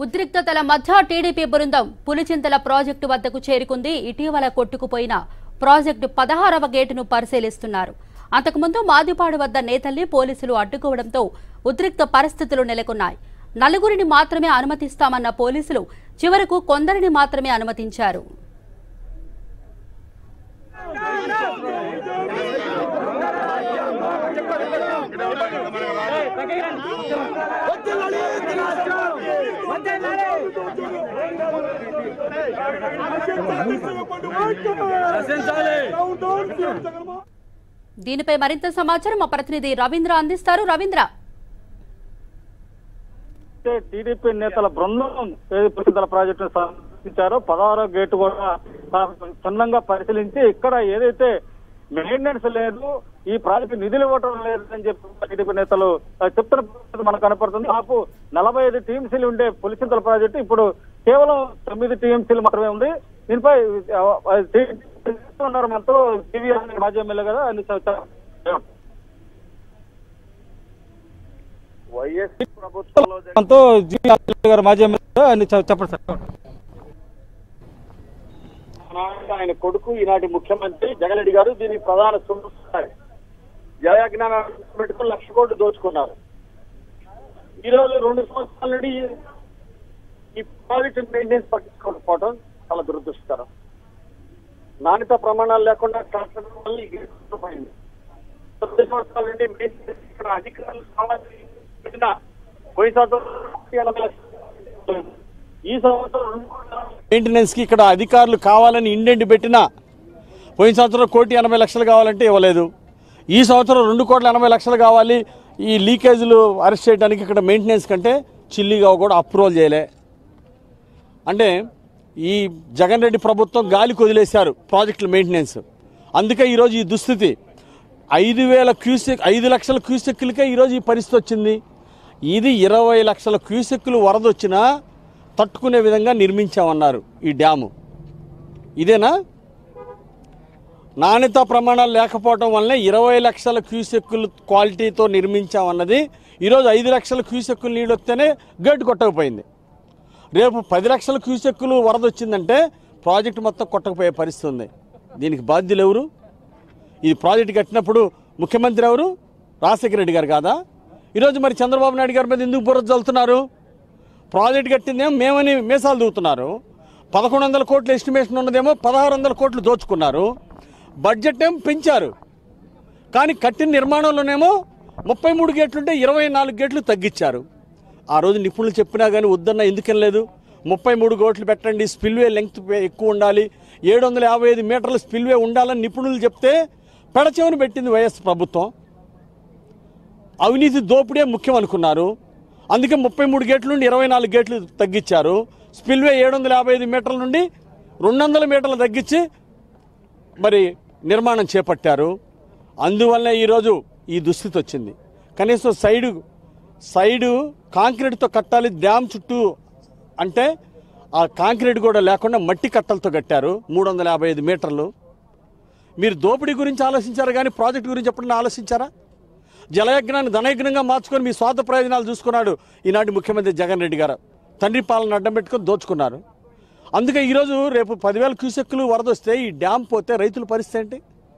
ఉద్రిక్తతల మధ్య టీడీపీ బృందం పులిచింతల ప్రాజెక్టు వద్దకు చేరుకుంది ఇటీవల కొట్టుకుపోయిన ప్రాజెక్టు పదహారవ గేటును పరిశీలిస్తున్నారు అంతకుముందు మాదిపాడు వద్ద నేతల్ని పోలీసులు అడ్డుకోవడంతో ఉద్రిక్త పరిస్థితులు నెలకొన్నాయి నలుగురిని మాత్రమే అనుమతిస్తామన్న పోలీసులు చివరకు కొందరిని మాత్రమే అనుమతించారు దీనిపై మరింత సమాచారం మా ప్రతినిధి రవీంద్ర అందిస్తారు రవీంద్ర అయితే టీడీపీ నేతల బృందం ఏది పులిచింతల ప్రాజెక్టును సందర్శించారో పదహారో గేటు కూడా ఆ, క్షుణ్ణంగా పరిశీలించి ఇక్కడ ఏదైతే మెయింటెనెన్స్ లేదు ఈ ప్రాజెక్టు నిధులు ఇవ్వటం లేదు అని చెప్పి టీడీపీ నేతలు ఆ, చెప్తున్న పరిస్థితి మనకు కనపడుతుంది ఆపు నలభై ఐదు టీఎంసీలు ఉండే పులిచింతల ప్రాజెక్టు ఇప్పుడు కేవలం తొమ్మిది టీఎంసీలు మాత్రమే ఉంది దీనిపై ఆ, ఆ, టీ- ఉన్నారు మనతో టీవీ మాజీ ఎమ్మెల్యే కదా అని చెప్తారు వైఎస్ ప్రభుత్వంలో దాంతో జీవీ గారు మాజీ ఎమ్మెల్యే అని చె- చెప్పండి సార్ ఆనాటి ఆయన కొడుకు ఈనాటి ముఖ్యమంత్రి జగన్ రెడ్డి గారు దీని ప్రధాన సుందర జయాజ్ఞానం పెట్టుకుని లక్ష కోట్లు దోచుకున్నారు ఈ రోజు రెండు సంవత్సరాల నుండి ఈ ప్రాజెక్ట్ మెయింటెనెన్స్ పట్టించుకోకపోవడం చాలా దురదృష్టకరం నాణ్యత ప్రమాణాలు లేకుండా కట్టడం వల్ల ఈ గేటు పోయింది తొమ్మిది సంవత్సరాల నుండి మెయింటెనెన్స్ ఇక్కడ అధికారులు కావాలని పెట్టిన పోయిన సంవత్సరం ఎనభై లక్షలు. ఈ సంవత్సరం రెండు కోట్ల మెయింటెనెన్స్ కి ఇక్కడ అధికారులు కావాలని ఇండెంట్ పెట్టినా పోయిన సంవత్సరం కోటి ఎనభై లక్షలు కావాలంటే ఇవ్వలేదు ఈ సంవత్సరం రెండు కోట్ల ఎనభై లక్షలు కావాలి ఈ లీకేజీలు అరెస్ట్ చేయడానికి ఇక్కడ మెయింటెనెన్స్ కంటే చిల్లీగా కూడా అప్రూవల్ చేయలే అంటే ఈ జగన్ రెడ్డి ప్రభుత్వం గాలికి వదిలేశారు ప్రాజెక్టుల మెయింటెనెన్స్ అందుకే ఈరోజు ఈ దుస్థితి ఐదు వేల క్యూసెక్ ఐదు లక్షల క్యూసెక్కులకే ఈరోజు ఈ పరిస్థితి వచ్చింది ఇది ఇరవై లక్షల క్యూసెక్కులు వరద వచ్చినా తట్టుకునే విధంగా నిర్మించామన్నారు ఈ డ్యాము ఇదేనా నాణ్యత ప్రమాణాలు లేకపోవడం వల్లనే ఇరవై లక్షల క్యూసెక్కులు క్వాలిటీతో నిర్మించామన్నది ఈరోజు ఐదు లక్షల క్యూసెక్కులు నీళ్ళు వస్తేనే గేటు కొట్టకపోయింది రేపు పది లక్షల క్యూసెక్కులు వరద వచ్చిందంటే ప్రాజెక్టు మొత్తం కొట్టకపోయే పరిస్థితి ఉంది దీనికి బాధ్యులు ఎవరు ఈ ప్రాజెక్టు కట్టినప్పుడు ముఖ్యమంత్రి ఎవరు రాజశేఖర రెడ్డి గారు కాదా ఈరోజు మరి చంద్రబాబు నాయుడు గారి మీద ఎందుకు బుర్ర చల్లుతున్నారు ప్రాజెక్ట్ కట్టిందేమో మేమని మీసాలు దూకుతున్నారు పదకొండు వందల కోట్ల ఎస్టిమేషన్ ఉన్నదేమో పదహారు వందల కోట్లు దోచుకున్నారు బడ్జెట్ ఏమో పెంచారు కానీ కట్టిన నిర్మాణంలోనేమో ముప్పై మూడు గేట్లుంటే ఇరవై నాలుగు గేట్లు తగ్గించారు ఆ రోజు నిపుణులు చెప్పినా కానీ వద్దన్న ఎందుకని లేదు ముప్పై మూడు గోట్లు పెట్టండి స్పిల్వే లెంగ్త్ ఎక్కువ ఉండాలి ఏడు వందల యాభై ఐదు మీటర్ల స్పిల్వే ఉండాలని నిపుణులు చెప్తే పెడచెవని పెట్టింది వైఎస్ ప్రభుత్వం అవినీతి దోపిడే ముఖ్యం అనుకున్నారు అందుకే ముప్పై మూడు గేట్ల నుండి ఇరవై నాలుగు గేట్లు తగ్గించారు స్పిల్వే ఏడు వందల యాభై ఐదు మీటర్ల నుండి రెండు వందల మీటర్లు తగ్గించి మరి నిర్మాణం చేపట్టారు అందువల్ల ఈరోజు ఈ దుస్థితి వచ్చింది కనీసం సైడు సైడు కాంక్రీట్తో కట్టాలి డ్యామ్ చుట్టూ అంటే ఆ కాంక్రీట్ కూడా లేకుండా మట్టి కట్టలతో కట్టారు మూడు వందల యాభై ఐదు మీటర్లు మీరు దోపిడీ గురించి ఆలోచించారు కానీ ప్రాజెక్ట్ గురించి ఎప్పుడన్నా ఆలోచించారా జలయజ్ఞాన్ని ధనయజ్ఞంగా మార్చుకొని మీ స్వార్థ ప్రయోజనాలు చూసుకున్నాడు ఈనాటి ముఖ్యమంత్రి జగన్ రెడ్డి గారు తండ్రి పాలన అడ్డం పెట్టుకొని దోచుకున్నారు అందుకే ఈరోజు రేపు పదివేల క్యూసెక్కులు వరద వస్తే ఈ డ్యామ్ పోతే రైతుల పరిస్థితి ఏంటి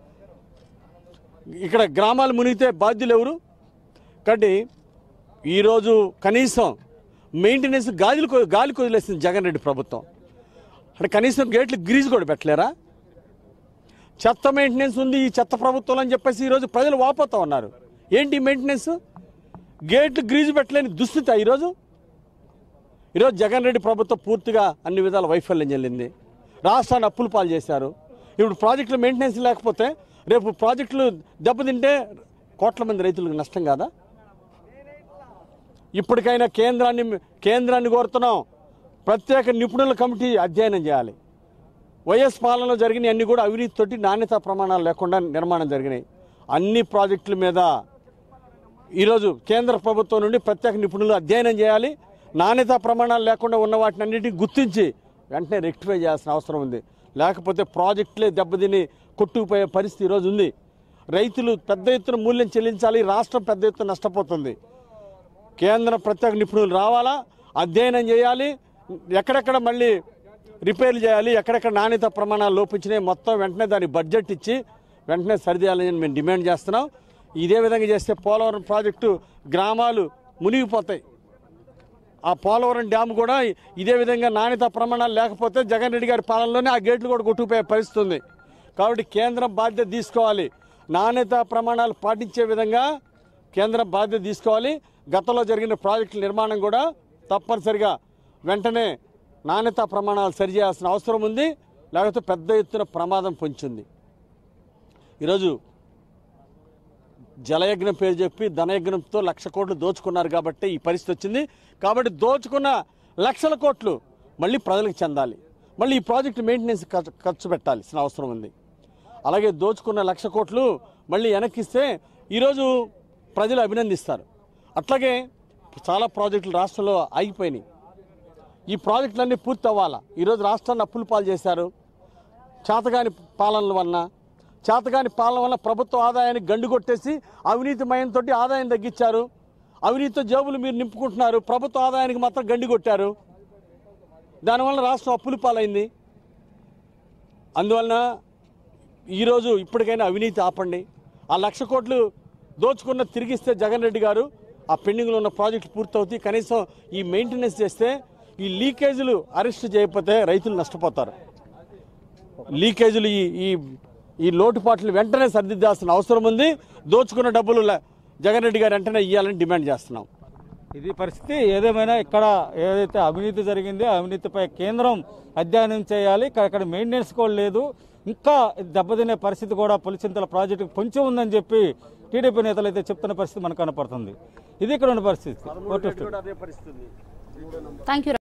ఇక్కడ గ్రామాలు మునిగితే బాధ్యులు ఎవరు కాబట్టి ఈరోజు కనీసం మెయింటెనెన్స్ గాలికి గాలికి వదిలేసింది జగన్ రెడ్డి ప్రభుత్వం అంటే కనీసం గేట్లు గ్రీజ్ కూడా పెట్టలేరా చెత్త మెయింటెనెన్స్ ఉంది ఈ చెత్త ప్రభుత్వం అని చెప్పేసి ఈరోజు ప్రజలు వాపోతా ఉన్నారు ఏంటి ఈ మెయింటెనెన్స్ గేట్లు గ్రీజు పెట్టలేని దుస్థితి ఈరోజు ఈరోజు జగన్ రెడ్డి ప్రభుత్వం పూర్తిగా అన్ని విధాల వైఫల్యం చెల్లింది రాష్ట్రాన్ని అప్పులు పాలు చేశారు ఇప్పుడు ప్రాజెక్టులు మెయింటెనెన్స్ లేకపోతే రేపు ప్రాజెక్టులు దెబ్బతింటే కోట్ల మంది రైతులకు నష్టం కాదా ఇప్పటికైనా కేంద్రాన్ని కేంద్రాన్ని కోరుతున్నాం ప్రత్యేక నిపుణుల కమిటీ అధ్యయనం చేయాలి వైఎస్ పాలనలో జరిగిన అన్ని కూడా అవినీతితోటి నాణ్యత ప్రమాణాలు లేకుండా నిర్మాణం జరిగినాయి అన్ని ప్రాజెక్టుల మీద ఈరోజు కేంద్ర ప్రభుత్వం నుండి ప్రత్యేక నిపుణులు అధ్యయనం చేయాలి నాణ్యత ప్రమాణాలు లేకుండా ఉన్న వాటిని అన్నిటిని గుర్తించి వెంటనే రెక్టిఫై చేయాల్సిన అవసరం ఉంది లేకపోతే ప్రాజెక్టులే దెబ్బతిని కొట్టుకుపోయే పరిస్థితి ఈరోజు ఉంది రైతులు పెద్ద ఎత్తున మూల్యం చెల్లించాలి రాష్ట్రం పెద్ద ఎత్తున నష్టపోతుంది కేంద్ర ప్రత్యేక నిపుణులు రావాలా అధ్యయనం చేయాలి ఎక్కడెక్కడ మళ్ళీ రిపేర్లు చేయాలి ఎక్కడెక్కడ నాణ్యత ప్రమాణాలు లోపించినాయి మొత్తం వెంటనే దానికి బడ్జెట్ ఇచ్చి వెంటనే సరిచేయాలని మేము డిమాండ్ చేస్తున్నాం ఇదే విధంగా చేస్తే పోలవరం ప్రాజెక్టు గ్రామాలు మునిగిపోతాయి ఆ పోలవరం డ్యామ్ కూడా ఇదే విధంగా నాణ్యత ప్రమాణాలు లేకపోతే జగన్ రెడ్డి గారి పాలనలోనే ఆ గేట్లు కూడా కొట్టుకుపోయే పరిస్థితి ఉంది కాబట్టి కేంద్రం బాధ్యత తీసుకోవాలి నాణ్యత ప్రమాణాలు పాటించే విధంగా కేంద్రం బాధ్యత తీసుకోవాలి గతంలో జరిగిన ప్రాజెక్టుల నిర్మాణం కూడా తప్పనిసరిగా వెంటనే నాణ్యత ప్రమాణాలు సరిచేయాల్సిన అవసరం ఉంది లేకపోతే పెద్ద ఎత్తున ప్రమాదం పొంచింది ఈరోజు జలయజ్ఞం పేరు చెప్పి ధనయజ్ఞంతో లక్ష కోట్లు దోచుకున్నారు కాబట్టి ఈ పరిస్థితి వచ్చింది కాబట్టి దోచుకున్న లక్షల కోట్లు మళ్ళీ ప్రజలకు చెందాలి మళ్ళీ ఈ ప్రాజెక్టు మెయింటెనెన్స్ ఖర్చు- ఖర్చు పెట్టాల్సిన అవసరం ఉంది అలాగే దోచుకున్న లక్ష కోట్లు మళ్ళీ వెనక్కిస్తే ఈరోజు ప్రజలు అభినందిస్తారు అట్లాగే చాలా ప్రాజెక్టులు రాష్ట్రంలో ఆగిపోయినాయి ఈ ప్రాజెక్టులన్నీ పూర్తి అవ్వాలా ఈరోజు రాష్ట్రాన్ని అప్పులు పాలు చేశారు చేతగాని పాలనల వలన చేతగాని పాలన వల్ల ప్రభుత్వ ఆదాయాన్ని గండు కొట్టేసి అవినీతి మయంతో ఆదాయం తగ్గించారు అవినీతితో జేబులు మీరు నింపుకుంటున్నారు ప్రభుత్వ ఆదాయానికి మాత్రం గండి కొట్టారు దానివల్ల రాష్ట్రం అప్పులు పాలైంది అందువలన ఈరోజు ఇప్పటికైనా అవినీతి ఆపండి ఆ లక్ష కోట్లు దోచుకున్న తిరిగిస్తే జగన్ రెడ్డి గారు ఆ పెండింగ్లో ఉన్న ప్రాజెక్టులు పూర్తవుతాయి కనీసం ఈ మెయింటెనెన్స్ చేస్తే ఈ లీకేజీలు అరెస్ట్ చేయకపోతే రైతులు నష్టపోతారు లీకేజీలు ఈ ఈ ఈ లోటుపాట్లు వెంటనే సరిదిద్దాల్సిన అవసరం ఉంది దోచుకున్న డబ్బులు లే- జగన్ రెడ్డి గారు వెంటనే ఇవ్వాలని డిమాండ్ చేస్తున్నాం ఇది పరిస్థితి ఏదేమైనా ఇక్కడ ఏదైతే అవినీతి జరిగిందో ఆ అవినీతిపై కేంద్రం అధ్యయనం చేయాలి ఇక్కడ ఇక్కడ మెయింటెనెన్స్ కూడా లేదు ఇంకా దెబ్బతినే పరిస్థితి కూడా పులిచింతల ప్రాజెక్టుకు పొంచి ఉందని చెప్పి టీడీపీ నేతలు అయితే చెప్తున్న పరిస్థితి మనకు కనపడుతుంది ఇది ఇక్కడ ఉన్న పరిస్థితి అదే పరిస్థితి థ్యాంక్ యూ